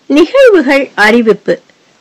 நிகழ்வுகள் அறிவிப்பு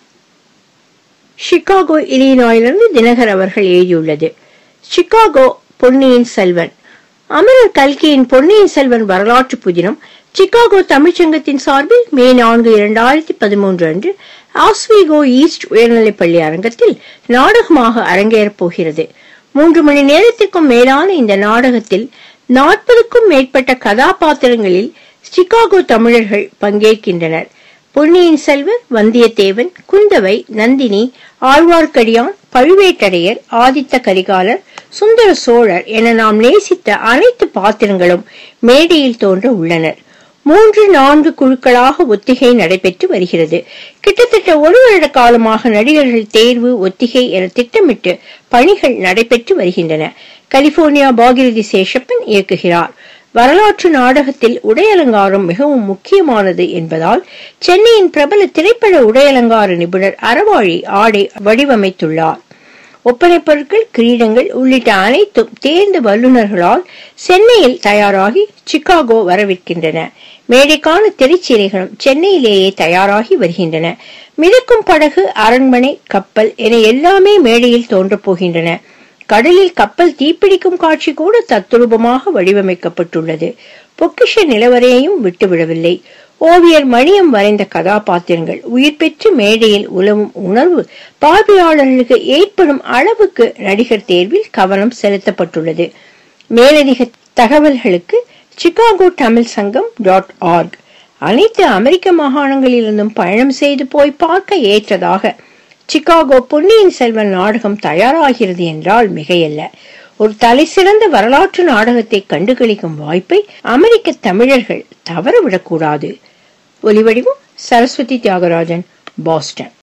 சிகாகோ இலினாயிலிருந்து தினகர் அவர்கள் எழுதியுள்ளது சிகாகோ பொன்னியின் செல்வன் அமரர் கல்கியின் பொன்னியின் செல்வன் வரலாற்று புதினம் சிகாகோ தமிழ்ச்சங்கத்தின் சார்பில் மே நான்கு இரண்டாயிரத்தி பதிமூன்று அன்று ஆஸ்விகோ ஈஸ்ட் உயர்நிலைப்பள்ளி அரங்கத்தில் நாடகமாக அரங்கேறப் போகிறது மூன்று மணி நேரத்திற்கும் மேலான இந்த நாடகத்தில் நாற்பதுக்கும் மேற்பட்ட கதாபாத்திரங்களில் சிகாகோ தமிழர்கள் பங்கேற்கின்றனர் பொன்னியின் செல்வர் வந்தியத்தேவன் குந்தவை நந்தினி ஆழ்வார்க்கடியான் பழுவேட்டரையர் ஆதித்த கரிகாலர் சுந்தர சோழர் என நாம் நேசித்த அனைத்து பாத்திரங்களும் மேடையில் தோன்ற உள்ளனர் மூன்று நான்கு குழுக்களாக ஒத்திகை நடைபெற்று வருகிறது கிட்டத்தட்ட ஒரு வருட காலமாக நடிகர்கள் தேர்வு ஒத்திகை என திட்டமிட்டு பணிகள் நடைபெற்று வருகின்றன கலிபோர்னியா பாகிரதி சேஷப்பன் இயக்குகிறார் வரலாற்று நாடகத்தில் உடையலங்காரம் மிகவும் முக்கியமானது என்பதால் சென்னையின் பிரபல திரைப்பட உடையலங்கார நிபுணர் அறவாழி ஆடை வடிவமைத்துள்ளார் ஒப்பனைப் பொருட்கள் கிரீடங்கள் உள்ளிட்ட அனைத்தும் தேர்ந்த வல்லுநர்களால் சென்னையில் தயாராகி சிகாகோ வரவிருக்கின்றன மேடைக்கான திரைச்சீலைகளும் சென்னையிலேயே தயாராகி வருகின்றன மிதக்கும் படகு அரண்மனை கப்பல் என எல்லாமே மேடையில் தோன்றப் போகின்றன கடலில் கப்பல் தீப்பிடிக்கும் காட்சி கூட தத்துரூபமாக வடிவமைக்கப்பட்டுள்ளது பொக்கிஷ நிலவரையையும் விட்டுவிடவில்லை ஓவியர் மணியம் வரைந்த கதாபாத்திரங்கள் உயிர் பெற்று மேடையில் உலவும் உணர்வு பார்வையாளர்களுக்கு ஏற்படும் அளவுக்கு நடிகர் தேர்வில் கவனம் செலுத்தப்பட்டுள்ளது மேலதிக தகவல்களுக்கு சிகாகோ தமிழ் சங்கம் டாட் ஆர்க் அனைத்து அமெரிக்க மாகாணங்களிலிருந்தும் பயணம் செய்து போய் பார்க்க ஏற்றதாக சிகாகோ பொன்னியின் செல்வன் நாடகம் தயாராகிறது என்றால் மிகையல்ல ஒரு தலை சிறந்த வரலாற்று நாடகத்தை கண்டுகளிக்கும் வாய்ப்பை அமெரிக்க தமிழர்கள் தவறவிடக்கூடாது ஒலிவடிவம் சரஸ்வதி தியாகராஜன் பாஸ்டன்